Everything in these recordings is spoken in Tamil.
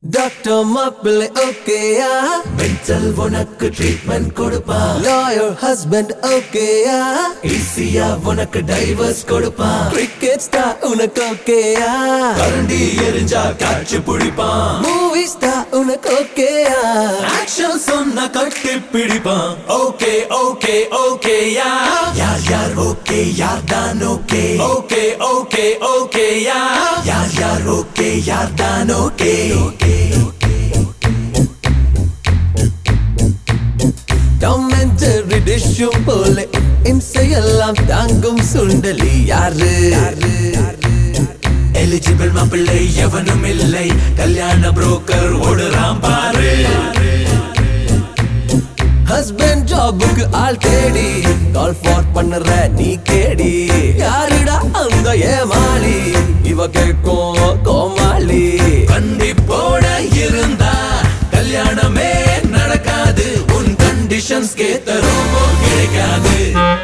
டாக்டர் மாப்பிள்ளை ஓகேயா மென்டல் உனக்கு ட்ரீட்மெண்ட் கொடுப்பான் லாயர் ஹஸ்பண்ட் ஓகேயா ஈஸியா உனக்கு டைவர்ஸ் கொடுப்பான் கிரிக்கெட் ஸ்டார் உனக்கு ஓகேயா கரண்டி எரிஞ்சா காட்சி பிடிப்பான் மூவி ஸ்டார் உனக்கு ஓகேயா ஆக்ஷன் சொன்ன கட்டி பிடிப்பான் ஓகே ஓகே ஓகே யா யார் யார் ஓகே யார் தான் ஓகே ஓகே ஓகே ஓகே யா யார் யார் ஓகே யார் தான் okay okay Tom and Jerry டிஷ்ஷும் போல இம்சையெல்லாம் தாங்கும் சுண்டலி யாரு எலிஜிபிள் மாப்பிள்ளை எவனும் இல்லை கல்யாண புரோக்கர் ஓடுறான் பாரு ஹஸ்பண்ட் ஜாபுக்கு ஆள் தேடி கால் ஃபார் பண்ணுற நீ கேடி யாருடா அந்த ஏமாளி இவ கேட்கும் கோமாளி கண்டிப்போட இருந்தா கல்யாணமே நடக்காது உன் கண்டிஷன்ஸ் கேத்த ரொம்ப கிடைக்காது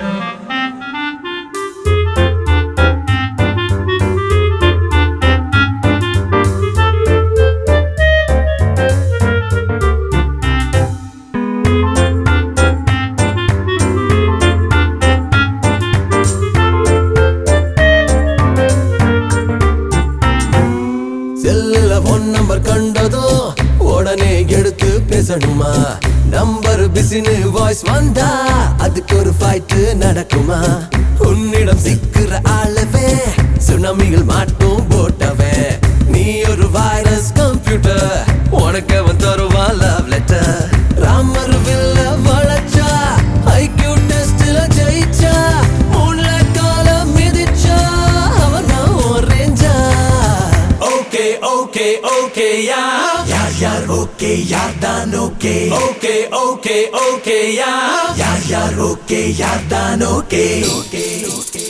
செல்லுல போன் நம்பர் கண்டதும் உடனே எடுத்து பேசணுமா நம்பர் பிசினு வாய்ஸ் வந்தா அதுக்கு ஒரு ஃபைட் நடக்குமா உன்னிடம் சிக்கிற ஆளவே சுனாமிகள் மாட்டும் போட்டவே நீ ஒரு வைரஸ் கம்ப்யூட்டர் உனக்கு அவன் தருவான் லவ் லெட்டர் ராமர் வில்ல வளைச்சா ஐக்யூ டெஸ்ட்ல ஜெயிச்சா மூணுல காலம் மிதிச்சா அவன் தான் ரேஞ்சா ஓகே ஓகே ஓகே யா யார் யார் ஓகே யார் தான் ஓகே ஓகே ஓகே ஓகே யா யார் யார் ஓகே யார் தான் ஓகே ஓகே ஓகே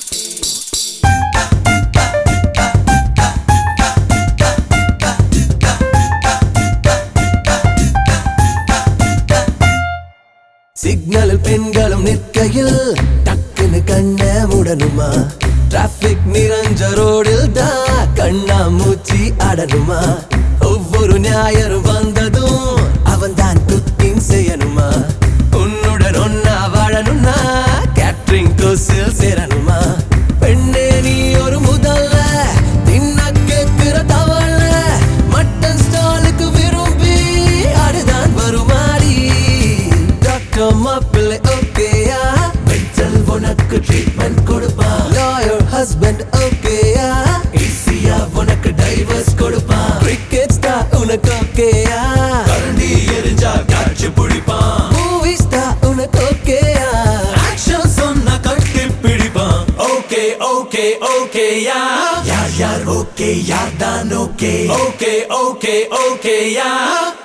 சிக்னலில் பெண்களும் நிற்கையில் டக்குன்னு கண்ண முடனுமா டிராபிக் நிறைஞ்ச ரோடில் தான் கண்ணா மூச்சி அடனுமா ஒவ்வொரு ஞாயிறு வந்ததும் அவன் தான் குக்கிங் செய்யணுமா உன்னுடன் ஒன்னா வாழணும்னா கேட்ரிங் கோர்ஸில் சேரணுமா பெண்ணே நீ ஒரு முதல்ல தின்ன கேட்கிற தவள மட்டன் ஸ்டாலுக்கு விரும்பி அடுதான் வருமாடி டாக்டர் மாப்பிள்ளை ஓகேயா மென்டல் உனக்கு ட்ரீட்மெண்ட் கொடுப்பான் லாயர் ஹஸ்பண்ட் ஓகேயா ஈஸியா உனக்கு டைவர்ஸ் கொடுப்பான் கிரிக்கெட் ஸ்டார் உனக்கு ஓகேயா கரண்டி எரிஞ்சா காட்சி பிடிப்பான் மூவி ஸ்டார் உனக்கு ஓகேயா ஆக்ஷன் சொன்ன கட்டி பிடிப்பான் ஓகே ஓகே ஓகே யா யார் யார் ஓகே யார் தான் ஓகே ஓகே ஓகே ஓகே யா